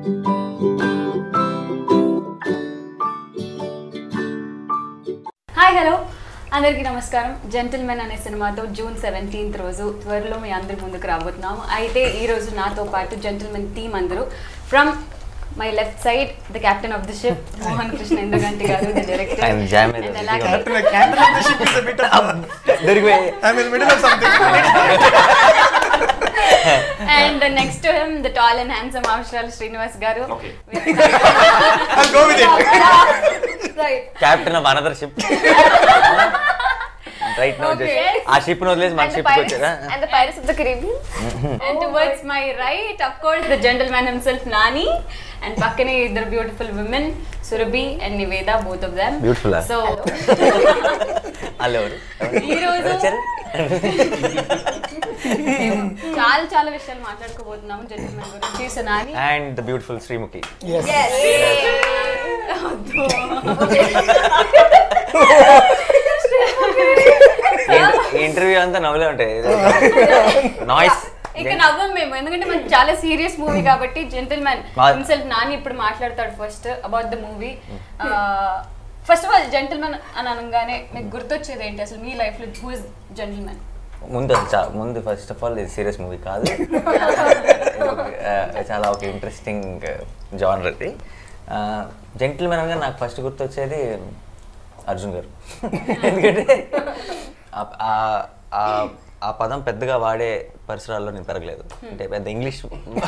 Hi hello అందరికీ నమస్కారం gentlemen అనే సినిమాతో జూన్ సెవెంటీన్త్ రోజు త్వరలో మీ అందరి ముందుకు రాబోతున్నాము అయితే ఈ రోజు నాతో పాటు జెంటిల్మెన్ టీమ్ అందరూ from my left side the captain of the ship Mohan Krishna Indraganti గారు ద డైరెక్టర్ ఆయన jam ఏదో Captain, captain of the ship is a bit of. దొరికిపోయి I'm in the middle of something. And next to him the tall and handsome Avasarala Srinivas గారు Okay. I'll go with it. Right captain of another ship right no Okay. ఆ ship ను వదిలేసి మన And the ship pirates, వచ్చారా and the pirates of the Caribbean. And towards my right of course the gentleman himself Nani and పక్కనే ఇద్దరు beautiful women Surabhi and Niveda both of them Beautiful ఆ? So వాళ్ళు ఎవరు ఈ రోజు వచ్చారు మేము చాలా చాలా విషయాలు మాట్లాడుకోబోతున్నాము జెంటల్మెన్ గురించి so Nani and the beautiful Sreemukhi Yes. Interview అంతా నవ్వులే ఉంటాయి నాయిస్ ఇక నవ్వం మేము ఎందుకంటే మనకి చాలా సీరియస్ మూవీ కాబట్టి జెంటల్మెన్ మా- హిమ్సెల్ఫ్ నాని ఇప్పుడు మాట్లాడతాడు first about the movie first of all gentleman అని అనగానే మీకు గుర్తొచ్చేది ఏంటి అసలు మీ లైఫ్ లో హూ ఇస్ జెంటల్మెన్ ముందు అసలు చా- ముందు ఫస్ట్ ఆఫ్ ఆల్ ఇది సీరియస్ మూవీ కాదు ఆ, చాలా ఒక ఇంట్రెస్టింగ్ జానర్ అది జెంటిల్మెన్ అనగా నాకు ఫస్ట్ గుర్తొచ్చేది అర్జున్ గారు ఎందుకంటే ఆ- ఆ- ఆ- ఆ పదం పెద్దగా వాడే పరిసరాల్లో నేను పెరగలేదు అంటే పెద్ద ఇంగ్లీష్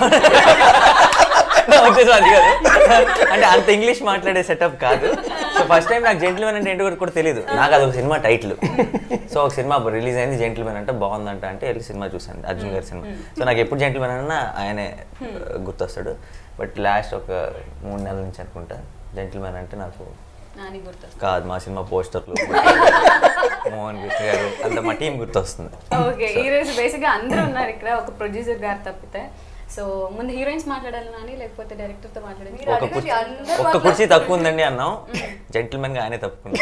నా ఉద్దేశం అది కాదు అంటే అంత ఇంగ్లీష్ మాట్లాడే సెటప్ కాదు సో ఫస్ట్ టైం నాకు జెంటిల్మెన్ అంటే ఏంటో కూడా- కూడా తెలియదు నాకు అది ఒక సినిమా టైటిల్ సో ఒక సినిమా రిలీజ్ అయింది జెంటిల్మెన్ అంటే బాగుందంట అంటే వెళ్ళి సినిమా చూసాను అర్జున్ గారి సినిమా సో నాకు ఎప్పుడు జెంటిల్మెన్ అన్నా ఆయనే ఆ, గుర్తొస్తాడు బట్ లాస్ట్ ఒక మూడు నెలల నుంచి అనుకుంటా జెంటిల్మెన్ అంటే నాకు నాని గుర్తు కాదు మా సినిమా పోస్టర్లు మోహన్ కృష్ణ గారు అంత మా టీం గుర్తొస్తుంది ఓకే ఈ రోజు బేసిక్ గా అందరూ ఉన్నారు ఇక్కడ ఒక ప్రొడ్యూసర్ గారు తప్పితే సో ముందు హీరోయిన్స్ మాట్లాడాలి నాని లేకపోతే డైరెక్టర్ తో మాట్లాడాలి ఒక కుర్చీ ఒక్క కుర్చీ తక్కువ ఉందండి అన్నాం జెంటిల్మెన్ గా ఆయనే తప్పుకున్నాం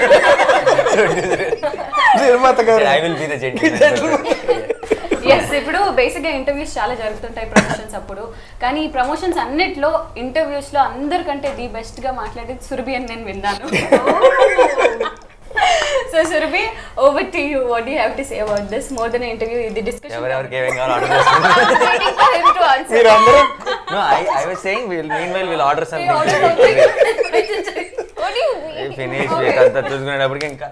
నిర్మాత గారు I will be the gentleman yes ఇప్పుడు బేసిక్ గా ఇంటర్వ్యూస్ చాలా జరుగుతుంటాయి ప్రమోషన్స్ అప్పుడు కానీ ఈ ప్రమోషన్స్ అన్నిట్లో ఇంటర్వ్యూస్ లో అందరికంటే ది బెస్ట్ గా మాట్లాడేది సురభి అని నేను విన్నాను so Surabhi over to you what you have to say about this more than interview ఇది డిస్కషన్ ఎవరెవరికి ఏమేం కావాలో ఆర్డర్ చేసుకుంటాం Waiting for him to answer. మీరు అందరూ No, I, I was saying we'll meanwhile we'll order something. What do you mean? Finish అంతా చూసుకునేటప్పటికి ఇంకా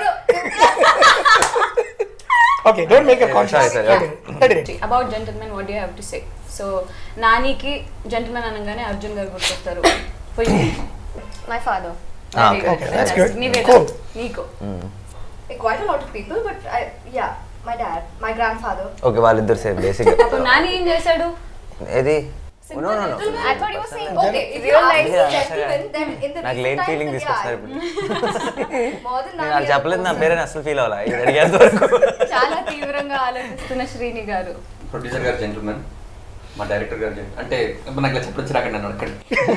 okay don't make a conscious Sorry, sorry. About gentleman what you have to say so నానికి gentleman అనగానే అర్జున్ గారు గుర్తొస్తారు For you. My father. Ah, Very okay, good. okay, that's good. Niveda, Cool. నీకు quite a lot of people, but I, yeah, my dad, my grandfather. Okay వాళ్ళిద్దరు same basic అప్పుడు నాని ఏం చేశాడు ఏది no no no I thought you were saying Okay, if you real ask life. the Yeah, gentleman, then in the నాకు recent లేని times, feeling yeah, తీసుకొస్తారు ఇప్పుడు more than నేను nine వాళ్ళు years చెప్పలేదు నా ago. పేరే అసలు ఫీల్ అవ్వాలి ఇది అడిగేంత వరకు చాలా తీవ్రంగా ఆలోచిస్తున్న శ్రీని గారు ప్రొడ్యూసర్ గారు జెంటల్మెన్ మా డైరెక్టర్ గారు gentleman. అంటే ఇప్పుడు నాకు ఇలా చెప్పడం చిరాకండి నన్ను అడగండి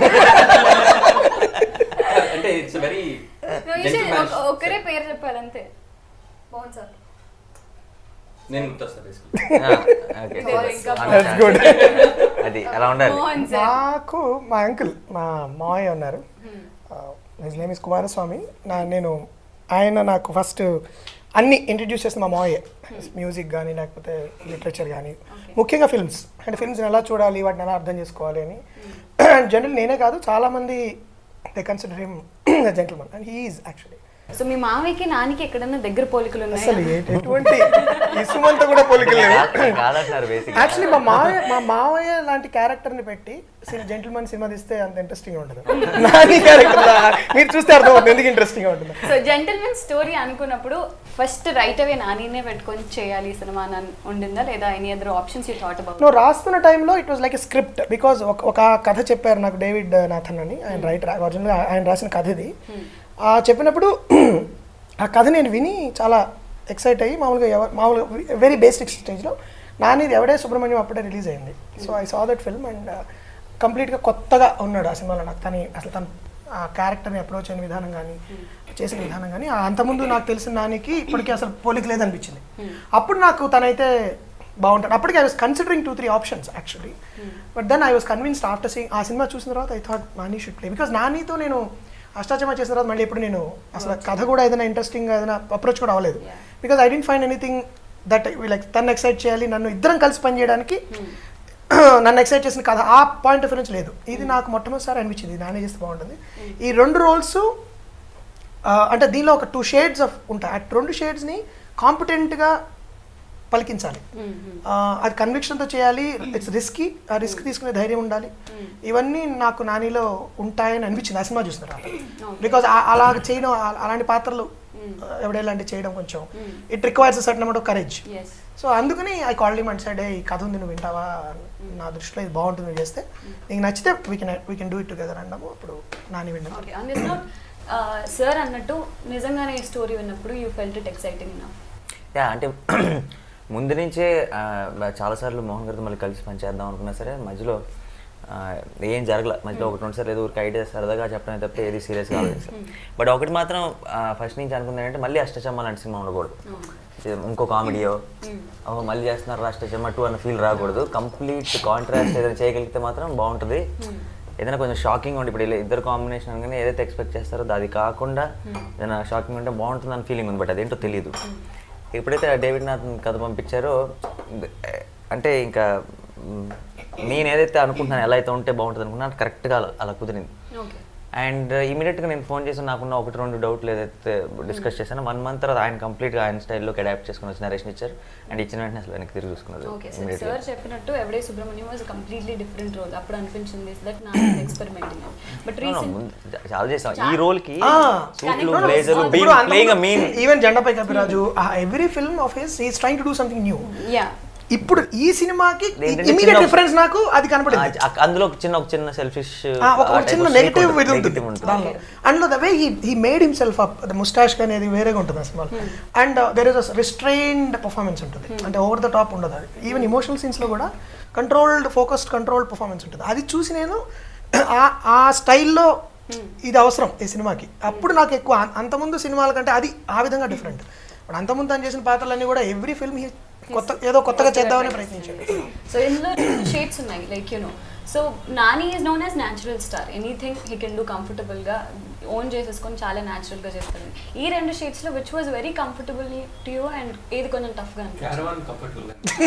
అంటే it's very No, you should ఒక- ఒక్కరే పేరు చెప్పాలంతే Mohan sir. నేను గుర్తొస్తాను basically. ఓకే Sorry, ఇంకా That's good. అది అలా ఉండాలి మోహన్ సార్ నాకు మా అంకుల్ మా మావయ్య ఉన్నారు హిజ్ నేమ్ ఇస్ కుమారస్వామి నా నేను ఆయన నాకు ఫస్ట్ అన్ని ఇంట్రడ్యూస్ చేసిన మా మావయ్య మ్యూజిక్ కానీ లేకపోతే లిటరేచర్ కానీ ముఖ్యంగా ఫిల్మ్స్ అంటే ఫిల్మ్స్ని ఎలా చూడాలి వాటిని ఎలా అర్థం చేసుకోవాలి అని జనరల్ నేనే కాదు చాలామంది they consider him gentleman and he's actually so మీ మామయ్యకి నానికి ఎక్కడన్నా దగ్గర పోలికలు అసలు ఉన్నాయి ఏ- ఎటువంటి ఇసుమంతా కూడా పోలికలు లేవు కాదంటున్నారు బేసిక్ యాక్చువల్లీ మా మావయ్య మా మావయ్య లాంటి క్యారెక్టర్ ని పెట్టి జెంటిల్మన్ సినిమా తీస్తే అంత ఇంట్రెస్టింగ్ ఉండదు నాని క్యారెక్టర్ మీరు చూస్తే అర్థమవుతుంది ఎందుకు ఇంట్రెస్టింగ్ ఉంటుంది సో జెంటల్మెన్ స్టోరీ అనుకున్నప్పుడు ఫస్ట్ రైట్ అవే నానినే పెట్టుకొని చేయాలి ఈ సినిమా అని అన్- ఉండిందా లేదా any other options you thought about నువ్వు రాస్తున్న టైంలో it was like a script because ఒక ఒక కథ చెప్పారు నాకు డేవిడ్ నాథన్ అని ఆయన రైటర్ ఒరిజినల్గా ఆయన రాసిన కథ ఇది ఆ చెప్పినప్పుడు ఆ కథ నేను విని చాలా ఎక్సైట్ అయ్యి మామూలుగా ఎవ- మామూలుగా వెరీ బేసిక్ స్టేజ్లో నానిది ఎవడే సుబ్రహ్మణ్యం అప్పుడే రిలీజ్ అయింది so I saw that film and కంప్లీట్గా కొత్తగా ఉన్నాడు ఆ సినిమాలో నాకు తను అసలు తను ఆ క్యారెక్టర్ని అప్రోచ్ అయిన విధానం కానీ చేసిన విధానం కానీ అంతకుముందు నాకు తెలిసిన నానికి ఇప్పటికీ అసలు పోలిక లేదనిపించింది అప్పుడు నాకు తనైతే బాగుంటాడు అప్పటికి I was considering two three options actually but then I was convinced after seeing ఆ సినిమా చూసిన తర్వాత I thought Nani should play because నానితో నేను అష్టాచమా చేసిన తర్వాత మళ్ళీ ఎప్పుడు నేను అసలు కథ కూడా ఏదైనా ఇంట్రెస్టింగ్ ఏదైనా అప్రోచ్ కూడా అవ్వలేదు because I didn't find anything that like తను ఎక్సైట్ చేయాలి నన్ను ఇద్దరం కలిసి పని చేయడానికి నన్ను ఎక్సైట్ చేసిన కథ ఆ పాయింట్ ఆఫ్ నుంచి లేదు ఇది నాకు మొట్టమొదటిసారి అనిపించింది నానే చేస్తే బాగుంటుంది ఈ రెండు రోల్స్ అంటే దీనిలో ఒక టూ షేడ్స్ ఆఫ్ ఉంటాయి ఆ రెండు షేడ్స్ని కాంపిటెంట్గా పలికించాలి ఆ, అది కన్విక్షన్తో చేయాలి ఇట్స్ రిస్కీ ఆ రిస్క్ తీసుకునే ధైర్యం ఉండాలి ఇవన్నీ నాకు నానిలో ఉంటాయని అనిపించింది ఆ సినిమా చూసిన తర్వాత బికాజ్ అలా చేయడం ఆ- అలాంటి పాత్రలు ఎవడేలాంటి చేయడం కొంచెం it requires certain amount of courage yes so అందుకని I called and said ఈ కథ ఉంది నువ్వు వింటావా నా దృష్టిలో ఇది బాగుంటుంది నువ్వు చేస్తే నీకు నచ్చితే we can we can do it together అన్నాము అప్పుడు నాని విన్నాము okay and it's not sir అన్నట్టు నిజంగానే ఈ స్టోరీ విన్నప్పుడు యూ ఫెల్ట్ ఇట్ ఎక్సైటింగ్ నా యా అంటే ముందు నుంచే ఆ, చాలాసార్లు మోహన్ గారితో మళ్ళీ కలిసి పనిచేద్దాం అనుకున్నా సరే మధ్యలో ఆ, ఏం జరగల మధ్యలో ఒకటి రెండు సార్లు ఏదో ఊరికి ఐడియా సరదాగా చెప్పడం తప్పితే ఏది సీరియస్గా ఆలోచించాలి బట్ ఒకటి మాత్రం ఫస్ట్ నుంచి అనుకుంది ఏంటంటే మళ్ళీ అష్టచమ్మ లాంటి సినిమా ఉండకూడదు ఇది ఇంకో కామెడీయో ఓ మళ్ళీ చేస్తున్నారు అష్టచమ్మ టూ అన్న ఫీల్ రాకూడదు కంప్లీట్ కాంట్రాస్ట్ ఏదైనా చేయగలిగితే మాత్రం బాగుంటుంది ఏదైనా కొంచెం షాకింగ్ ఉండి ఇప్పుడు ఇలా ఇద్దరు కాంబినేషన్ అనగానే ఏదైతే ఎక్స్పెక్ట్ చేస్తారో అది కాకుండా ఏదైనా షాకింగ్ ఉంటే బాగుంటుంది అని ఫీలింగ్ ఉంది బట్ అదేంటో తెలియదు ఎప్పుడైతే ఆ డేవిడ్ నాథ్ కథ పంపించారో అంటే ఇంకా మ్, నేను ఏదైతే అనుకుంటున్నాను ఎలా అయితే ఉంటే బాగుంటుంది అనుకున్నాను కరెక్ట్గా అలా అలా కుదిరింది ఓకే అండ్ ఇమీడియట్గా నేను ఫోన్ చేసి నాకున్న ఒకటి రెండు డౌట్లు ఏదైతే డిస్కస్ చేశానో వన్ మంత్ తర్వాత ఆయన కంప్లీట్గా ఆయన స్టైల్లోకి అడాప్ట్ చేసుకుని వచ్చి నరేషన్ ఇచ్చారు అండ్ ఇచ్చిన వెంటనే అసలు వెనక్కి తిరిగి చూసుకున్నారు ఓకే సార్ immediately. సార్ చెప్పినట్టు Yevade Subramanyam was completely different role అప్పుడు అనిపించింది దట్ నా experimenting but No, no, recent ముందు చాలా చేసాం ఈ రోల్ కి ఆ. సూట్లు కానీ- బ్లేజర్లు ఇప్పుడు being playing a mean even Jendapai Kapiraju every film of his is trying to do something new yeah ఇప్పుడు ఈ సినిమాకి ఏంటంటే ఇమీడియట్ చిన్న- డిఫరెన్స్ నాకు అది కనపడింది అందులో ఒక చిన్న ఒక చిన్న సెల్ఫిష్ ఆ, ఒక ఒక చిన్న నెగిటివ్ ఇది ఉంటుంది దానిలో అందులో the way he he made himself up the mustache అనేది వేరేగా ఉంటుంది ఆ సినిమాలో and there is a restrained performance ఉంటుంది అంటే ఓవర్ ద టాప్ ఉండదు అది ఈవెన్ ఇమోషనల్ సీన్స్లో కూడా కంట్రోల్డ్ ఫోకస్డ్ కంట్రోల్డ్ పర్ఫార్మెన్స్ ఉంటుంది అది చూసి నేను ఆ- ఆ స్టైల్లో ఇది అవసరం ఈ సినిమాకి అప్పుడు నాకు ఎక్కువ అం- అంతకుముందు సినిమాల కంటే అది ఆ విధంగా డిఫరెంట్ ఇప్పుడు అంతకుముందు తను చేసిన పాత్రలన్నీ కూడా ఎవ్రీ ఫిల్మ్ కొత్త ఏదో కొత్తగా చేద్దామని ప్రయత్నించాడు సో ఇందులో రెండు షేడ్స్ ఉన్నాయి like you know so Nani is known as natural star anything he can do కంఫర్టబుల్గా ఓన్ చేసేసుకొని చాలా న్యాచురల్గా చేస్తుంది ఈ రెండు షేడ్స్లో which was very comfortable to you and ఏది కొంచెం టఫ్గా అనిపించింది క్యారవాన్ కంఫర్టబుల్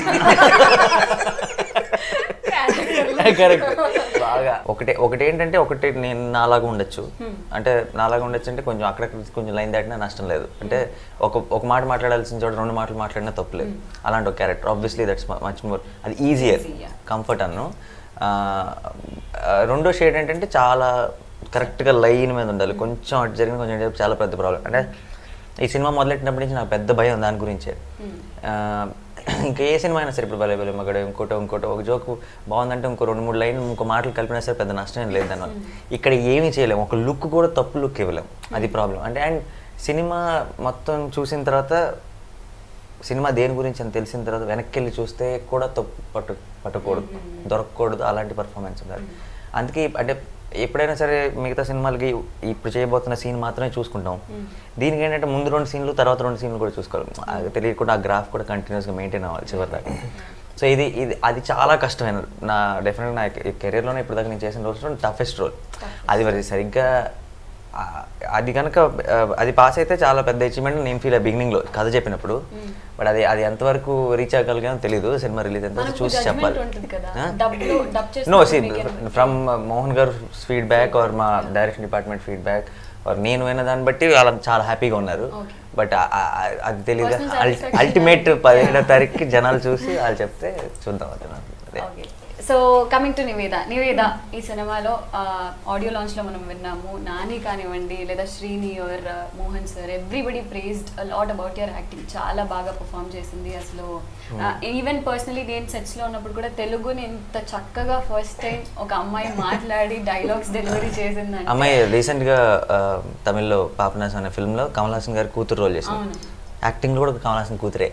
కరెక్ట్ బాగా ఒకటే ఒకటి ఏంటంటే ఒకటి నేను నాలాగా ఉండొచ్చు అంటే నాలాగా ఉండొచ్చు అంటే కొంచెం అక్కడక్కడ కొంచెం లైన్ దాటినా నష్టం లేదు అంటే ఒక ఒక మాట మాట్లాడాల్సిన చోట రెండు మాటలు మాట్లాడినా తప్పులేదు అలాంటి ఒక character obviously that's much more అది ఈజియర్ Easy, yeah. కంఫర్ట్ అన్ను ఆ, ఆ, రెండో షేడ్ ఏంటంటే చాలా కరెక్ట్గా లైన్ మీద ఉండాలి కొంచెం అటు జరిగిన కొంచెం ఇటు జరిగిన చాలా పెద్ద ప్రాబ్లం అంటే ఈ సినిమా మొదలెట్టినప్పటి నుంచి నాకు పెద్ద భయం దాని గురించే ఆ, ఇంకా ఏ సినిమా అయినా సరే ఇప్పుడు భలే భలే మగడ ఇంకోటో ఇంకోటో ఒక జోక్ బాగుందంటే ఇంకో రెండు మూడు లైన్ ఇంకో మాటలు కలిపినా సరే పెద్ద నష్టం ఏం లేదు దానివల్ల ఇక్కడ ఏమీ చేయలేము ఒక లుక్ కూడా తప్పు లుక్ ఇవ్వలేము అది ప్రాబ్లం అంటే అండ్ సినిమా మొత్తం చూసిన తర్వాత సినిమా దేని గురించి అని తెలిసిన తర్వాత వెనక్కి వెళ్ళి చూస్తే కూడా తప్పు పట్టు పట్టకూడదు దొరకకూడదు అలాంటి పర్ఫార్మెన్స్ ఉండాలి అందుకే అంటే ఎప్పుడైనా సరే మిగతా సినిమాలకి ఇప్పుడు చేయబోతున్న సీన్ మాత్రమే చూసుకుంటాం దీనికి ఏంటంటే ముందు రెండు సీన్లు తర్వాత రెండు సీన్లు కూడా చూసుకోవాలి అది తెలియకుండా ఆ గ్రాఫ్ కూడా కంటిన్యూస్గా మెయింటైన్ అవ్వాలి చివరి దాకా సో ఇది ఇది అది చాలా కష్టమైన నా డెఫినెట్గా నా కెరీర్లోనే ఇప్పుడు దాకా నేను చేసిన రోజులో టఫెస్ట్ రోల్ అది మరి సరిగ్గా ఆ, అది కనుక ఆ, అది పాస్ అయితే చాలా పెద్ద అచీవ్మెంట్ నేను ఫీల్ బిగినింగ్ లో కథ చెప్పినప్పుడు బట్ అది అది ఎంతవరకు రీచ్ అవ్వగలిగానో తెలియదు సినిమా రిలీజ్ ఎంత మనకు చూసి judgment చెప్పాలి ఉంటుంది కదా. డబ్బులు- డబ్ చేస్తున్నప్పుడు నో సి మీకు ఏం- from Mohan garu feedback or మా డైరెక్షన్ డిపార్ట్మెంట్ ఫీడ్బ్యాక్ ఆర్ నేను విన్న దాన్ని బట్టి వాళ్ళు చాలా హ్యాపీగా ఉన్నారు Okay. బట్ అది తెలియదు Personal satisfaction. అల్టిమేట్ పదిహేడో తారీఖుకి జనాలు చూసి వాళ్ళు చెప్తే చూద్దాం అది నాకు. అదే. Okay so coming to Niveda Niveda ఈ సినిమాలో ఆడియో లాంచ్ లో మనం విన్నాము నాని కానివ్వండి లేదా Srini or Mohan sir everybody praised lot about your acting చాలా బాగా పర్ఫామ్ చేసింది అసలు ఈవెన్ పర్సనలీ నేను సెట్స్ లో ఉన్నప్పుడు కూడా తెలుగుని ఇంత చక్కగా ఫస్ట్ టైం ఒక అమ్మాయి మాట్లాడి డైలాగ్స్ డెలివరీ చేసిందంటే అమ్మాయి రీసెంట్ గా ఆ, తమిళ్లో పాపనాశం అనే ఫిల్మ్ లో కమల్ హాసన్ గారి కూతురు రోల్ చేసింది అవును. యాక్టింగ్ లో కూడా కమల్ హాసన్ కూతురే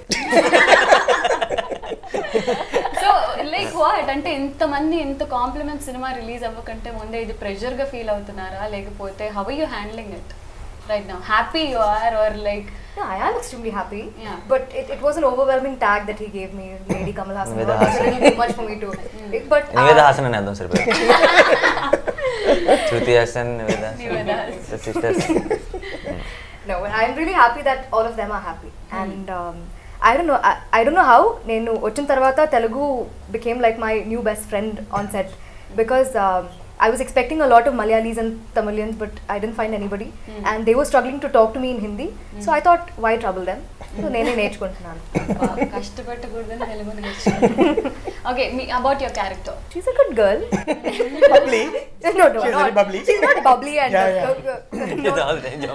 సో లైక్ వాట్ అంటే ఇంతమంది ఇంత కాంప్లిమెంట్ సినిమా రిలీజ్ అవ్వకంటే ముందే ఇది ప్రెషర్ గా ఫీల్ అవుతున్నారా లేకపోతే how you handling it right now? Happy you are, or like Yeah, I am extremely happy. Yeah. But it, it was an overwhelming tag that he gave me, Lady Kamal Hassan. Niveda It was a Hassan. little too much for me to. But Niveda uh, Haasan అని అర్థం సరిపోయింది Shruti Haasan Niveda Niveda sisters no, I'm really happy that all of them are happy. And um, I don't know, I, I don't know how. నేను వచ్చిన తర్వాత Telugu became like my new best friend on set because um, I was expecting a lot of Malayalis and Tamilians, but I didn't find anybody. And they were struggling to talk to me in Hindi. So I thought, why trouble them? So నేనే నేర్చుకుంటున్నాను. కష్టపెట్టకూడదని Telugu okay మీ about your character She's a good girl. Bubbly. no, no, She's not, very bubbly. She's not bubbly and Yeah, uh,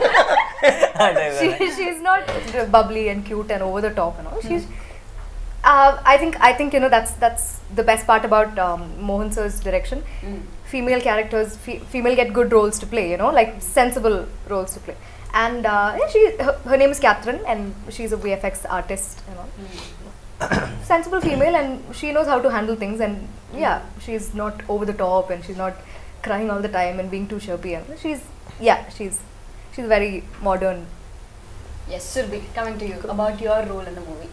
uh, she, she's not bubbly and cute and over the top and all. She's. Uh, I think I think you know that's that's the best part about um, Mohan sir's direction. Female characters, fe- female get good roles to play. You know, like sensible roles to play. And uh, yeah, she her, her name is Catherine and she's a VFX artist. You know, sensible female and she knows how to handle things and yeah, she's not over the top and she's not crying all the time and being too chirpy. And she's yeah, she's she's very modern. Yes Surbhi coming to you about your role in the movie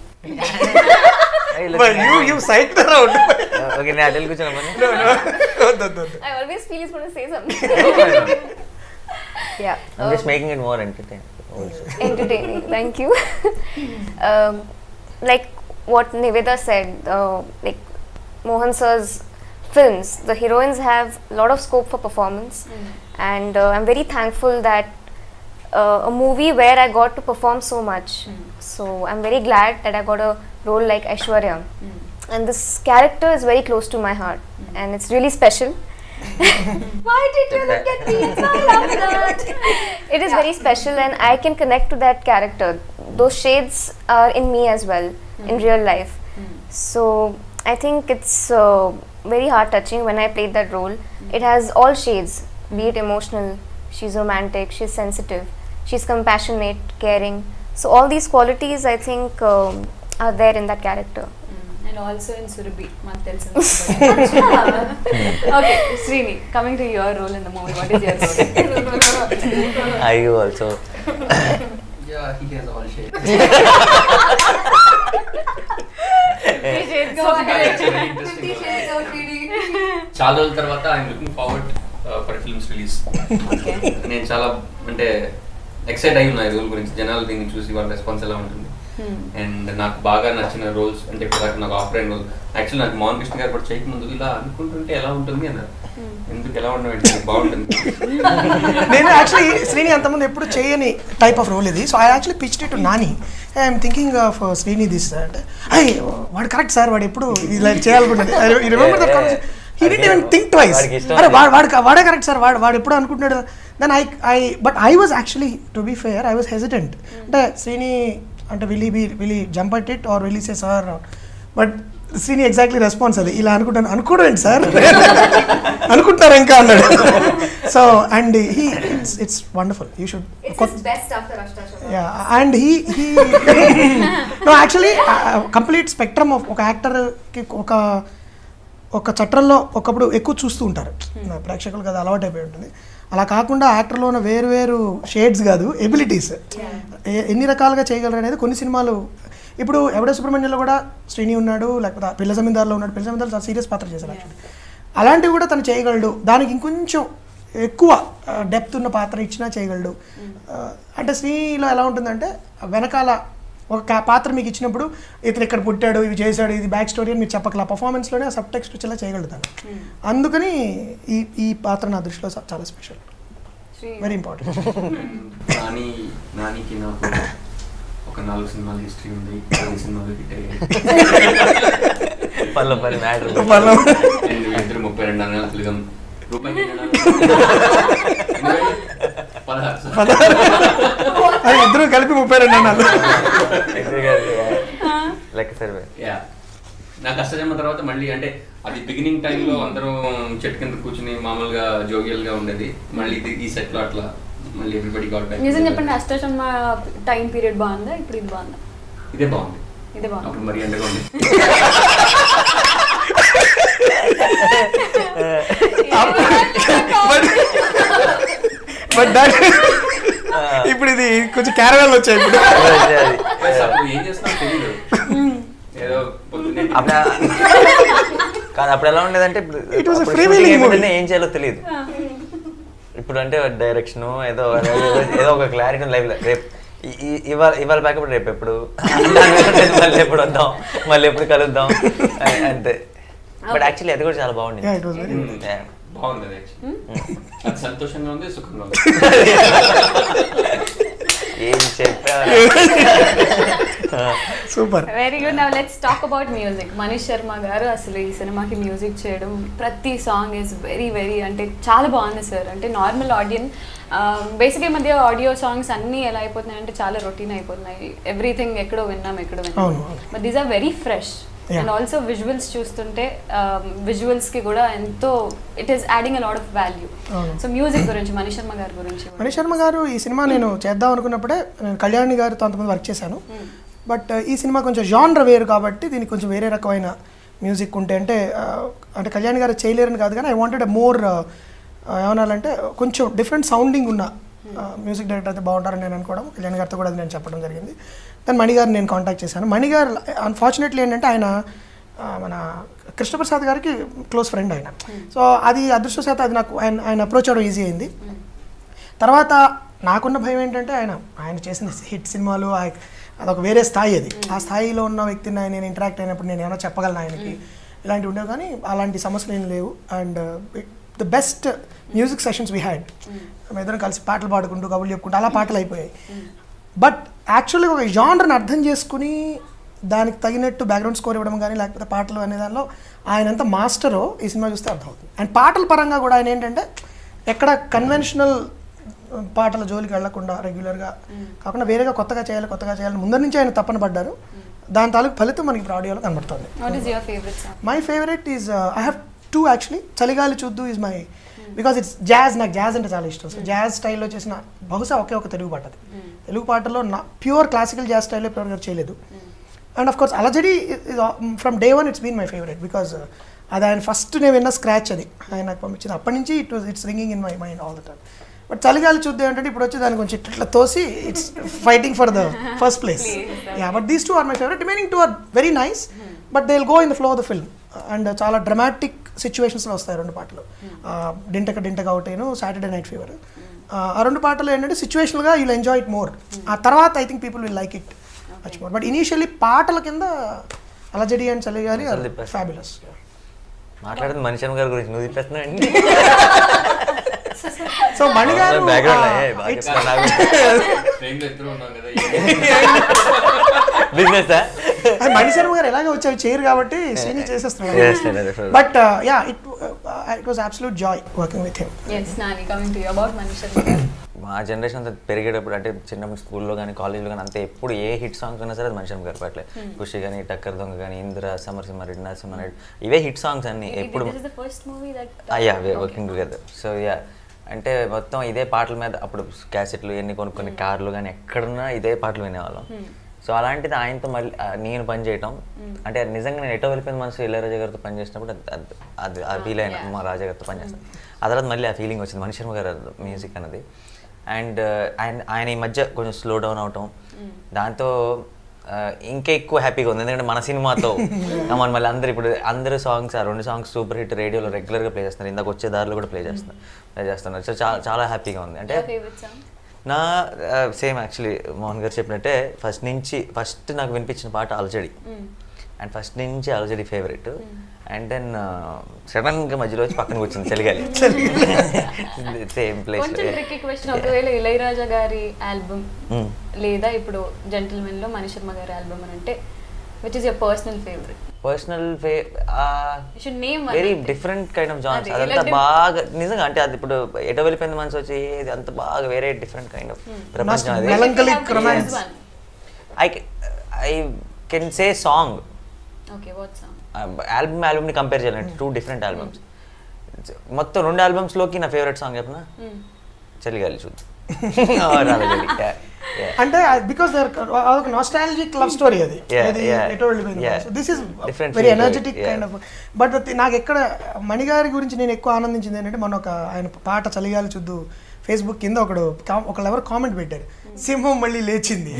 But you you psyched her out. Okay నేను అటెల్ కూర్చున్నామని no, no. వద్దు, వద్దు, వద్దు. I always feel he's going to say something. Yeah. I'm just making it more entertaining also. Entertaining. Thank you. um, like what Niveda said, uh, like Mohan sir's films, the heroines have a lot of scope for performance, and uh, I'm very thankful that uh, a movie where I got to perform so much. So I'm very glad that I got a role like Aishwarya. And this character is very close to my heart, and it's really special. Why did you look at me? It's not like that. It is very special, and I can connect to that character. Those shades are in me as well in real life. So I think it's uh, very heart touching when I played that role. It has all shades, be it emotional, she's romantic, she's sensitive, she's compassionate, caring. So all these qualities I think um, are there in that character. And also in Surabhi మాకు తెలిసిన okay Srini coming to your role in the movie what is your role Are you also? Yeah, he has all shade. It's very interesting. చాలా రోజుల తర్వాత I'm looking forward for films release నేను చాలా అంటే excite అయి ఉన్నా ఈ రోల్ గురించి జనాలు దీన్ని చూసి వాళ్ళ రెస్పాన్స్ ఎలా ఉంటుంది అండ్ నాకు బాగా నచ్చిన రోల్స్ అంటే ఇప్పుడు దాకా నాకు ఆఫర్ అయిన రోల్ యాక్చువల్లీ నాకు మోహన్ కృష్ణ గారు కూడా చేయక ముందు ఇలా అనుకుంటుంటే ఎలా ఉంటుంది అన్నారు ఎందుకు ఎలా ఉండడం బాగుంటుంది నేను యాక్చువల్లీ శ్రీని అంతకుముందు ఎప్పుడు చేయని టైప్ ఆఫ్ రోల్ ఇది so I actually pitched it to Nani I'm thinking of Srini this అంటే అయ్యి వాడు కరెక్ట్ సార్ వాడు ఎప్పుడు ఇలా చేయాలనుకుంటాడు remember that he did even think twice వాడికి ఇష్టం అరే అది. వాడు వాడు వాడే కరెక్ట్ సార్ వాడు వాడు ఎప్పుడు అనుకుంటున్నాడు then I I but I was actually to be fair I was hesitant అంటే శ్రీని అంటే will be will jump at it or will say sir but Srini exactly response అది ఇలా అనుకుంటాను అనుకోవడం ఏంటి సార్ అనుకుంటారు ఇంకా అన్నాడు so and he it's it's wonderful you should It's his best after Ashtasha. Yeah and he he know actually complete spectrum of ఒక యాక్టర్కి ఒక ఒక చట్రంలో ఒకప్పుడు ఎక్కువ చూస్తూ ఉంటారు ప్రేక్షకులకు అది అలవాటు అయిపోయి ఉంటుంది అలా కాకుండా యాక్టర్లో ఉన్న వేరు వేరు షేడ్స్ కాదు ఎబిలిటీస్ ఎన్ని రకాలుగా చేయగలరు అనేది కొన్ని సినిమాలు ఇప్పుడు ఎవడే సుబ్రహ్మణ్యంలో కూడా శ్రీని ఉన్నాడు లేకపోతే ఆ పిల్ల జమీందార్లో ఉన్నాడు పిల్ల జమీందార్ చాలా సీరియస్ పాత్ర చేశారు యాక్చువల్లీ అలాంటివి కూడా తను చేయగలడు దానికి ఇంకొంచెం ఎక్కువ డెప్త్ ఉన్న పాత్ర ఇచ్చినా చేయగలడు ఆ, అంటే శ్రీలో ఎలా ఉంటుందంటే వెనకాల ఒక కా- పాత్ర మీకు ఇచ్చినప్పుడు ఇతను ఇక్కడ పుట్టాడు ఇవి చేశాడు ఇది బ్యాక్ స్టోరీ అని మీరు చెప్పకలా పర్ఫార్మెన్స్లోనే ఆ సబ్ టెక్స్ట్ వచ్చేలా చేయగలుగుతాను అందుకని ఈ ఈ పాత్ర నా దృష్టిలో చా- చాలా స్పెషల్ వెరీ ఇంపార్టెంట్ నాని నానికి నాకు ఒక నాలుగు సినిమాల హిస్టరీ ఉంది నాలుగు సినిమాలు హిట్ అయ్యాయి పల్ల పల్లి మ్యాటర్ అండ్ ఇద్దరు ముప్పై రెండు అన్నాల తెలుగు రూపాయి పదహారు అది ఇద్దరు కలిపి ముప్పై రెండు అన్నారు లెక్క సరిపోయి యా నా కష్టజన్మ తర్వాత మళ్ళీ అంటే అది బిగినింగ్ టైంలో అందరం చెట్టు కింద కూర్చుని మామూలుగా జోగియల్ గా ఉండేది మళ్ళీ ఇది ఈ సెట్ లో అట్లా మళ్ళీ ఎవ్రీబడి గాట్ నిజం చెప్పండి అష్టశర్మ టైం పీరియడ్ బాగుందా ఇప్పుడు ఇది బాగుందా ఇదే బాగుంది ఇదే బాగుంది అప్పుడు మరి ఎండగా ఉంది బట్ దట్ కొంచెం క్యారవాల్ వచ్చాయి ఇప్పుడు అది. Plus అప్పుడు ఏం చేస్తున్నా తెలియదు ఏదో పొద్దున్నే అప్పుడు కాదు అప్పుడు ఎలా ఉండేదంటే ఇప్పుడు It was a అప్పుడు freewheeling shooting movie. అయిపోతేనే ఏం చేయాలో తెలియదు ఇప్పుడు అంటే డైరెక్షన్ ఏదో ఏదో ఒక క్లారిటీ లైఫ్ రేపు ఈ- ఈ- ఇవాళ ఇవాళ బ్యాకప్ రేపు ఎప్పుడు దాని మీద ఉండేది మళ్ళీ ఎప్పుడు వద్దాం మళ్ళీ ఎప్పుడు కలుద్దాం అని- అంతే బట్ యాక్చువల్లీ అది కూడా చాలా బాగుంది Yeah, it was very Yeah. బాగుంది అది actually. అది సంతోషంగా ఉంది సుఖంగా ఉంది ఏం చెప్పా super very good now let's talk about music Manish Sharma garu అసలు ఈ సినిమాకి మ్యూజిక్ చేయడం ప్రతి సాంగ్ ఇస్ వెరీ వెరీ అంటే చాలా బాగుంది సార్ అంటే నార్మల్ ఆడియన్స్ బేసిక్గా ఈ మధ్య ఆడియో సాంగ్స్ అన్నీ ఎలా అయిపోతున్నాయి అంటే చాలా రొటీన్ అయిపోతున్నాయి ఎవ్రీథింగ్ ఎక్కడో విన్నాం ఎక్కడో విన్నాం అవును, అవును. But these are very fresh Yeah. And also visuals చూస్తుంటే విజువల్స్ కి కూడా ఎంతో it is adding a lot of value అవును. సో మ్యూజిక్ గురించి మనీష్ శర్మ గారి గురించి మనీష్ శర్మ గారు ఈ సినిమా నేను చేద్దాం అనుకున్నప్పుడే నేను కళ్యాణి గారితో అంతమంది వర్క్ చేశాను బట్ ఈ సినిమా కొంచెం జాన్ర వేరు కాబట్టి దీనికి కొంచెం వేరే రకమైన మ్యూజిక్ ఉంటే అంటే ఆ, అంటే కళ్యాణి గారు చేయలేరని కాదు కానీ ఐ వాంటెడ్ మోర్ ఏమనాలంటే కొంచెం డిఫరెంట్ సౌండింగ్ ఉన్న మ్యూజిక్ డైరెక్టర్ అయితే బాగుంటారని నేను అనుకోవడం కళ్యాణ్ గారితో కూడా అది నేను చెప్పడం జరిగింది దాని మణి గారిని నేను కాంటాక్ట్ చేశాను మణి గారు అన్ఫార్చునేట్లీ ఏంటంటే ఆయన ఆ, మన కృష్ణప్రసాద్ గారికి క్లోజ్ ఫ్రెండ్ ఆయన సో అది అదృష్టశాతం అది నాకు ఆయన ఆయన అప్రోచ్ అవ్వడం ఈజీ అయింది తర్వాత నాకున్న భయం ఏంటంటే ఆయన ఆయన చేసిన హిట్ సినిమాలు ఆ- అదొక వేరే స్థాయి అది ఆ స్థాయిలో ఉన్న వ్యక్తిని ఆయన నేను ఇంటరాక్ట్ అయినప్పుడు నేను ఏమైనా చెప్పగలను ఆయనకి ఇలాంటివి ఉండేవి కానీ అలాంటి సమస్యలు ఏం లేవు and the best music sessions we had మేమిద్దరం కలిసి పాటలు పాడుకుంటూ కబుర్లు చెప్పుకుంటూ అలా పాటలు అయిపోయాయి బట్ యాక్చువల్గా ఒక జానర్ని అర్థం చేసుకుని దానికి తగినట్టు బ్యాక్గ్రౌండ్ స్కోర్ ఇవ్వడం కానీ లేకపోతే పాటలు అనే దానిలో ఆయన ఎంత మాస్టరో ఈ సినిమా చూస్తే అర్థమవుతుంది అండ్ పాటల పరంగా కూడా ఆయన ఏంటంటే ఎక్కడ కన్వెన్షనల్ పాటల జోలికి వెళ్లకుండా రెగ్యులర్గా కాకుండా వేరేగా కొత్తగా చేయాలి కొత్తగా చేయాలని ముందర నుంచి ఆయన తప్పన పడ్డారు దాని తాలూకు ఫలితం మనకి ఇప్పుడు ఆడియోలో కనబడుతుంది what is your favourite song my favourite is I have two actually చలిగాలి చూద్దు is my because it's jazz నాకు జాజ్ అంటే చాలా ఇష్టం సో జాజ్ స్టైల్లో చేసిన బహుశా ఒకే ఒక తెలుగు పాట అది తెలుగు పాటలో నా ప్యూర్ క్లాసికల్ జాజ్ స్టైల్లో ఇప్పటివరకు ఎవరు చేయలేదు అండ్ ఆఫ్ కోర్స్ అలజడి from day one it's been my favourite because అది ఆయన ఫస్ట్ నేను విన్న స్క్రాచ్ అది ఆయన నాకు పంపించింది అప్పటి నుంచి it was it's ringing in my mind all the time but చలిగాలి చూద్దాం ఏంటంటే ఇప్పుడు వచ్చి దాన్ని కొంచెం ఇట్లా తోసి it's fighting for the first place yeah but these two are my favourite remaining two are very nice but they will go in the flow of the film and చాలా డ్రమాటిక్ సిచ్యువేషన్స్లో వస్తాయి రెండు పాటలు Uh, డింటక డింటక అవుటేను Saturday night fever ఆ రెండు పాటలు ఏంటంటే సిచ్యువేషనల్గా యూల్ ఎంజాయ్ ఇట్ మోర్ ఆ తర్వాత I think people will like it much more but initially పాటల కింద అలజడి అండ్ చలిగాలి చలి- ఫ్యాబులస్ మాట్లాడేది మనిషి గారి గురించి నువ్వు తిప్పేస్తున్నావు సో మణి గారు బ్యాక్గ్రౌండ్ uh, it's- ట్రైన్ లో ఇద్దరు ఉన్నాం కదా బిజినెస్ అది మణి శర్మ గారు ఎలాగో వచ్చారు చేయరు కాబట్టి శ్రీని Yes, చేసేస్తున్నారు yes. But yeah it it was absolute joy working with him yes Nani coming to about Manish Sharma garu మా జనరేషన్ అంతా పెరిగేటప్పుడు అంటే చిన్నప్పుడు స్కూల్లో కానీ కాలేజ్లో కానీ అంతే ఎప్పుడు ఏ హిట్ సాంగ్స్ ఉన్నా సరే అది మనిషి గారు పట్లే ఖుషి కానీ టక్కర్ దొంగ కానీ ఇంద్ర సమర్ సింహ రెడ్డి నరసింహ రెడ్డి ఇవే హిట్ సాంగ్స్ అన్ని ఎప్పుడు this is the first movie that yeah working together so yeah అంటే మొత్తం ఇదే పాటల మీద అప్పుడు క్యాసెట్లు ఎన్ని కొనుక్కొని కార్లు కానీ ఎక్కడున్నా ఇదే పాటలు వినేవాళ్ళం సో అలాంటిది ఆయనతో మళ్ళీ ఆ, నేను పని చేయటం అంటే నిజంగా నేను ఎటో వెళ్ళిపోయిన మనసు ఇళ్ళరాజా గారితో పని చేసినప్పుడు అది- అది అది ఆ ఫీల్ అయిన మా రాజా గారితో పని చేస్తాను ఆ తర్వాత మళ్ళీ ఆ ఫీలింగ్ వచ్చింది మణి శర్మ గారు మ్యూజిక్ అన్నది అండ్ ఆయన ఆయన ఈ మధ్య కొంచెం స్లో డౌన్ అవటం దాంతో ఆ, ఇంకా ఎక్కువ హ్యాపీగా ఉంది ఎందుకంటే మన సినిమాతో మన మళ్ళీ అందరు ఇప్పుడు అందరు సాంగ్స్ ఆ రెండు సాంగ్స్ సూపర్ హిట్ రేడియోలో రెగ్యులర్గా ప్లే చేస్తున్నారు ఇందాక వచ్చే దారిలో కూడా ప్లే చేస్తున్నారు ప్లే చేస్తున్నారు సో చాలా చాలా హ్యాపీగా ఉంది అంటే ఫేవరెట్ సాంగ్ నా సేమ్ యాక్చువల్లీ మోహన్ గారు చెప్పినట్టే ఫస్ట్ నుంచి ఫస్ట్ నాకు వినిపించిన పాట అలజడి అండ్ ఫస్ట్ నుంచి అలజడి ఫేవరెట్ అండ్ దెన్ సడన్గా మధ్యలో వచ్చి పక్కన కూర్చుంది చలిగాలి సేమ్ ప్లేస్ కొంచెం ట్రిక్కీ క్వశ్చన్ ఒకవేళ ఇళయరాజా గారి ఆల్బమ్ లేదా ఇప్పుడు జెంటిల్మెన్ లో మనీష్ శర్మ గారి ఆల్బమ్ అని అంటే which is your personal favourite personal ఫే You should name one very అంతే. డిఫరెంట్ కైండ్ ఆఫ్ జాన్స్ అదే, అదంతా ఇలా diff- బాగా నిజంగా అంటే అది ఇప్పుడు ఎటో వెళ్ళిపోయింది మనసు వచ్చి ఇది అంత బాగా వేరే డిఫరెంట్ కైండ్ ఆఫ్ ప్రపంచం అది Melancholic romance. I I can say song okay what song album ఆల్బమ్ని కంపేర్ చేయాలంటే టూ డిఫరెంట్ ఆల్బమ్స్ మొత్తం రెండు ఆల్బమ్స్లోకి నా ఫేవరెట్ సాంగ్ చెప్పిన చలిగాలి చూద్దాం Or అలజడి. Yeah, yeah. అంటే బికాస్ అదొక నాస్టాలజిక్ లవ్ స్టోరీ అది Yeah, అది yeah, ఎటో వెళ్ళిపోయింది yeah. This is Different very feel to it, energetic yeah. Kind of but నాకు ఎక్కడ మణిగారి గురించి నేను ఎక్కువ ఆనందించింది ఏంటంటే మన ఒక ఆయన పాట చలిగాలి చూద్దు ఫేస్బుక్ కింద ఒకడు com- ఒకళ్ళు ఎవరు కామెంట్ పెట్టారు సింహం మళ్ళీ లేచింది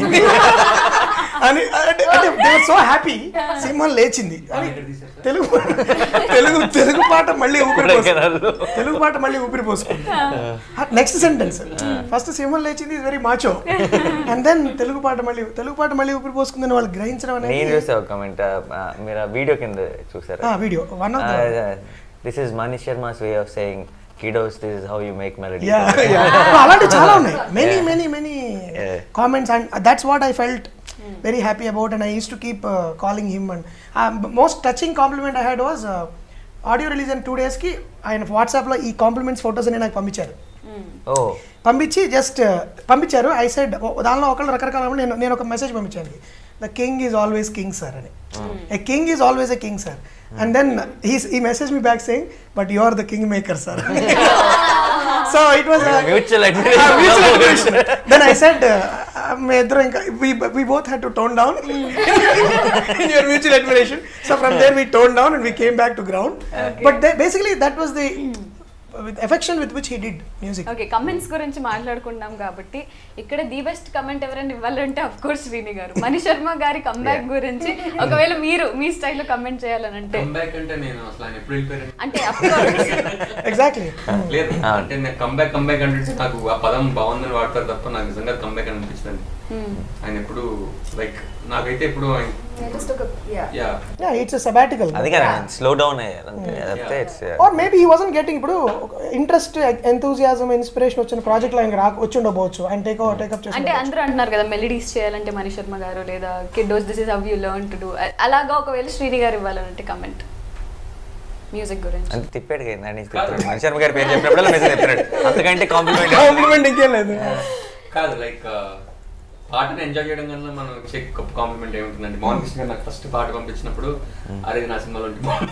అని అంటే అంటే సో హ్యాపీ సింహం లేచింది అని తెలుగు తెలుగు తెలుగు పాట మళ్ళీ ఊపిరి పోసుకుంది. తెలుగు పాట మళ్ళీ ఊపిరి పోసుకుంది నెక్స్ట్ సెంటెన్స్ ఫస్ట్ సింహం లేచింది is very macho and then Telugu పాట మళ్ళీ తెలుగు పాట మళ్ళీ ఊపిరి పోసుకుందని వాళ్ళు గ్రహించడం నేను అనేది చూసా ఒక కమెంట్ మీరు ఆ వీడియో కింద చూసారా video one of this is Manish Sharma's way of saying kiddos this is how you make melody అలాంటివి చాలా ఉన్నాయి many many many Yeah. Comments and that's what I felt very happy about and I use to keep calling him and most touching compliment I had was audio release అయిన two డేస్కి ఆయన వాట్సాప్లో ఈ compliments photos అని నాకు పంపించారు ఓ పంపించి just పంపించారు ఐ సైడ్ దానిలో ఒకళ్ళు రకరకాల నేను నేను ఒక మెసేజ్ పంపించాను the king is always king sir అని a king is always a king sir and then he's ఈ message me back saying but you are the king maker sir so it was mutual then I said me ఇద్దరు ఇంకా we both had to tone down in your mutual admiration so from there we tone down and we came back to ground but basically that was the with affection with which he did music okay comments గురించి మాట్లాడుకున్నాం కాబట్టి ఇక్కడ the best comment ఎవరైనా ఇవ్వాలంటే of course Srini గారు మణి శర్మ గారి comeback గురించి ఒకవేళ మీరు మీ స్టైల్లో కమెంట్ చేయాలని అంటే కంబ్యాక్ అంటే నేను అసలు ఆయన ఎప్పుడు వెళ్ళిపోయారు అంటే అఫ్ కోర్స్ ఎగ్జాక్ట్లీ లేదు అంటే నేను కంబ్యాక్ కంబ్యాక్ అంటే నాకు ఆ పదం బాగుందని వాడతారు తప్ప నాకు నిజంగా కంబ్యాక్ అని అనిపించింది ఆయన ఎప్పుడు లైక్ నాకైతే ఎప్పుడు ఆయన I just took a yeah. Yeah Yeah, it's a sabbatical. అది కదా స్లో డౌన్ అయ్యారు అంతే అదే it's Or maybe he wasn't getting ఇప్పుడు ఇంట్రెస్ట్ ఎంతూజియాజం ఇన్స్పిరేషన్ వచ్చిన ప్రాజెక్ట్ లో ఆయన రాక వచ్చి ఉండబోవచ్చు ఆయన టేక్ టేకప్ చేసి అంటే అందరూ అంటున్నారు కదా మెలడీస్ చేయాలంటే మణి శర్మ గారు లేదా kiddos this is how you learn to do అలాగా ఒకవేళ శ్రీని గారు ఇవ్వాలంటే కమెంట్ మ్యూజిక్ గురించి అంతే తిప్పాడు కదా ఇందాక నుంచి తిప్పాడు మణి శర్మ గారి పేరు చెప్పినప్పుడు మెసేజ్ తిప్పాడు అంతకంటే కాంప్లిమెంట్ కాంప్లిమెంట్ ఇంకేం లేదు కాదు లైక్ పాటను ఎంజాయ్ చేయడం కన్నా మనం ఇచ్చే గొప్ప కాంప్లిమెంట్ ఏముంటుందండి మోహన్ కృష్ణ గారు నాకు ఫస్ట్ పాట పంపించినప్పుడు అరే ఇది నా సినిమాలో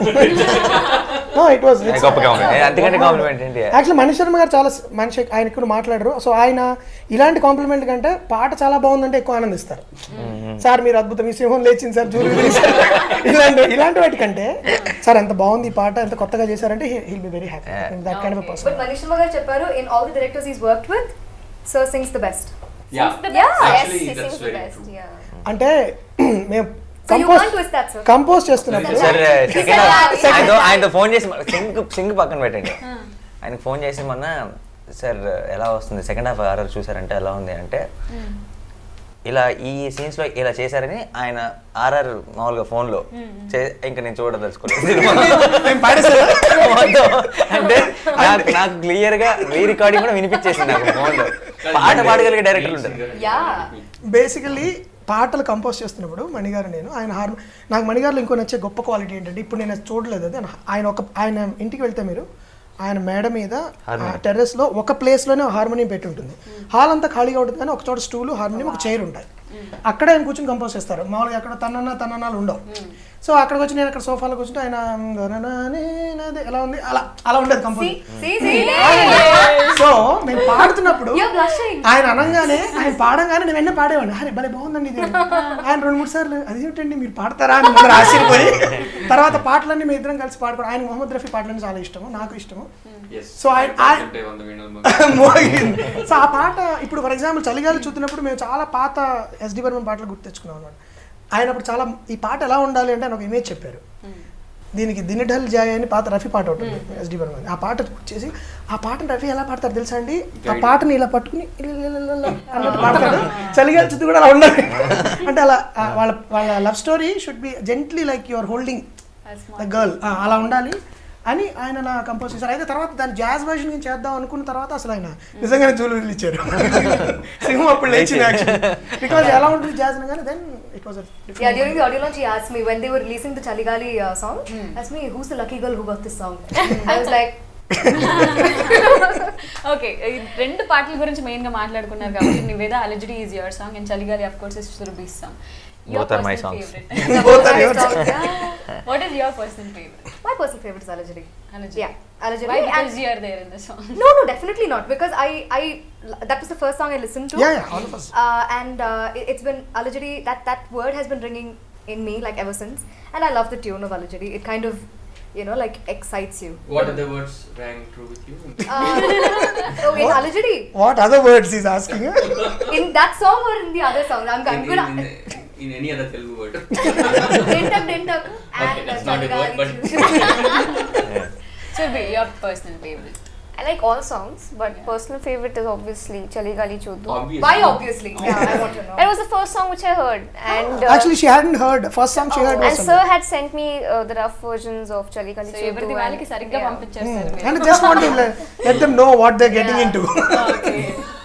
నో ఇట్ వాస్ గొప్ప కాంప్లిమెంట్ అంతకంటే కాంప్లిమెంట్ ఏంటి యాక్చువల్లీ మణి శర్మ గారు చాలా స్- మనిషి ఆయన ఎక్కువ మాట్లాడరు సో ఆయన ఇలాంటి కాంప్లిమెంట్ కంటే పాట చాలా బాగుందంటే ఎక్కువ ఆనందిస్తారు సార్ మీరు అద్భుతం ఈ సింహం లేచింది సార్ జూలు ఇలాంటి ఇలాంటి వాటి కంటే సార్ ఎంత బాగుంది ఈ పాట ఎంత కొత్తగా చేశారంటే he'll be very happy that kind of But person Manish Sharma garu చెప్పారు in all the directors he's worked with, Sir sings the best. Yeah Yeah, Actually, yes, he that's sings the very best. true. Yeah. అంటే మేము So you compose can't twist that, sir. Compose చేస్తున్నప్పుడు sir second Yeah, ఆయనతో ఆయనతో phone చేసి సింగ్ సింగ్ పక్కన పెట్టండి ఆయనకు phone చేసి మొన్న సార్ ఎలా వస్తుంది సెకండ్ హాఫ్ ఆర్ఆర్ చూసారంటే ఎలా ఉంది అంటే ఇలా ఈ సీన్స్ లో ఇలా చేశారని ఆయన ఆర్ఆర్ మామూలుగా ఫోన్ లో చే- ఇంకా నేను చూడదలుచుకోలేదు మేము పాడేసారా మొత్తం అంటే నాకు నాకు క్లియర్ గా రీ రికార్డింగ్ కూడా వినిపించేసింది నాకు ఫోన్ లో పాట పాడగలిగే డైరెక్టర్ ఉంటారు Yeah. బేసికలీ పాటలు కంపోజ్ చేస్తున్నప్పుడు మణిగారు నేను ఆయన హార్ నాకు మణిగారులో ఇంకో నచ్చే గొప్ప క్వాలిటీ ఏంటంటే ఇప్పుడు నేను అది చూడలేదు అది ఆయన ఒక ఆయన ఇంటికి వెళ్తే మీరు ఆయన మేడ మీద టెర్రస్ లో ఒక ప్లేస్ లోనే హార్మోనియం పెట్టి ఉంటుంది హాల్ అంతా ఖాళీగా ఉంటుంది కానీ ఒక చోట స్టూలు హార్మోనియం ఒక చైర్ ఉంటాయి అక్కడ ఆయన కూర్చొని కంపోజ్ చేస్తారు మామూలుగా అక్కడ తనన్న తనన్నాలు ఉండవు సో అక్కడికి వచ్చి నేను అక్కడ సోఫాలో కూర్చుంటే ఆయన "గననానే నాదే" ఎలా ఉంది అలా అలా ఉండేది కంపోజ్ See, see, సో మేము పాడుతున్నప్పుడు You're blushing. ఆయన అనగానే ఆయన పాడంగానే నేను వెంటనే పాడేవాడిని అరే భలే బాగుందండి ఇది ఆయన రెండు మూడు సార్లు అది ఏమిటండి మీరు పాడతారా అని ముందర ఆశ్చర్యపోయి తర్వాత పాటలన్నీ మేము ఇద్దరం కలిసి పాడుకోవడం ఆయన మొహమ్మద్ రఫీ పాటలన్నీ చాలా ఇష్టము నాకు ఇష్టము Yes. So I- I- అంటే వంద వీణలు మోగింది సో ఆ పాట ఇప్పుడు ఫర్ ఎగ్జాంపుల్ చలిగాలి చూస్తున్నప్పుడు మేము చాలా పాత ఎస్డి బర్మన్ పాటలు గుర్తు తెచ్చుకున్నాం అనమాట ఆయన అప్పుడు చాలా ఈ పాట ఎలా ఉండాలి అంటే ఆయన ఒక ఇమేజ్ చెప్పారు దీనికి దినిఢల్ జాయ్ అని పాత రఫీ పాట ఒకటి ఎస్డి బర్మన్ ఆ పాట చేసి ఆ పాటను రఫీ ఎలా పాడతారు తెలుసా అండి ఆ పాటని ఇలా పట్టుకుని ఇల్లల్లల్ల అన్నట్టు పాడతాడు చలిగాలి చుట్టూ కూడా అలా ఉండాలి అంటే అలా ఆ వాళ్ళ వాళ్ళ love story should be gently like your holding the girl అలా ఉండాలి అని ఆయన నా కంపోజ్ చేశారు అయితే తర్వాత దాని జాజ్ వర్షన్ నేను చేద్దాం అనుకున్న తర్వాత అసలు ఆయన నిజంగానే జూలు ఇచ్చారు సింహం అప్పుడు లేచింది బికాజ్ ఎలా ఉంటుంది జాజ్ అనగానే then it was Yeah, during the audio launch, he asked me when they were releasing the Chaligali uh, song. Asked me, "Who's the lucky girl who got this song?" I was like, okay రెండు పాటల గురించి main గా మాట్లాడుకున్నారు కాబట్టి నివేద అలజడి is your song and చలిగాలి of course is Surabhi song Both are my songs. Both are yours. What is your personal favourite My personal favorite is Alajari. Alajari. Yeah, Alajari. Why? And- Because you are there in the song. no, no, definitely not. Because I, I, that was the first song I listened to. Yeah, yeah, all of us. Uh, and uh, it, it's been Alajari. That that word has been ringing in me like ever since. And I love the tune of Alajari. It kind of you know, like excites you. What other words rang true with you? Uh, oh, in Alajadi, what other words is asking in that song or in the other song? I'm, I'm in, gonna. in, in, in any other Telugu word. Dentak, dentak. Okay, that's not a word, but Should be your personal favorite. I like all songs, but personal favorite is obviously Chali Gali Choddu. obviously. Why, obviously? Yeah, I want to know. That was the first song which I heard, and uh, actually she hadn't heard first song she heard and Sir had sent me uh, the rough versions of Chali Gali so Choddu. ఎవరిది and- వాళ్ళకి సరిగ్గా yeah. పంపించేస్తారు మీరు. And just want let them know what they getting into Okay.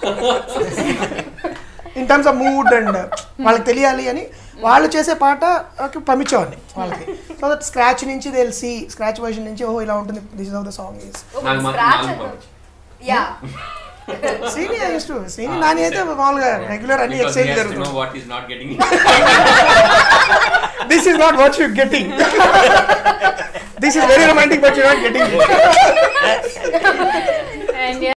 In terms of mood and వాళ్ళకి తెలియాలి అని వాళ్ళు చేసే పాట ఓకే పంపించేవాడిని వాళ్ళకి సో దట్ స్క్రాచ్ నుంచి తెలిసి స్క్రాచ్ వర్షన్ నుంచి ఓహో ఇలా ఉంటుంది this is of the song is Oh, నాకు మాత్రం scratch నాలుగు and- పంపించు. Yeah. Srini use to Srini Nani అయితే మామూలుగా రెగ్యులర్ అన్ని Because he ఎక్సైజ్ has to జరుగుతుంది know what he's not getting. This is not what you getting this is very romantic but you not getting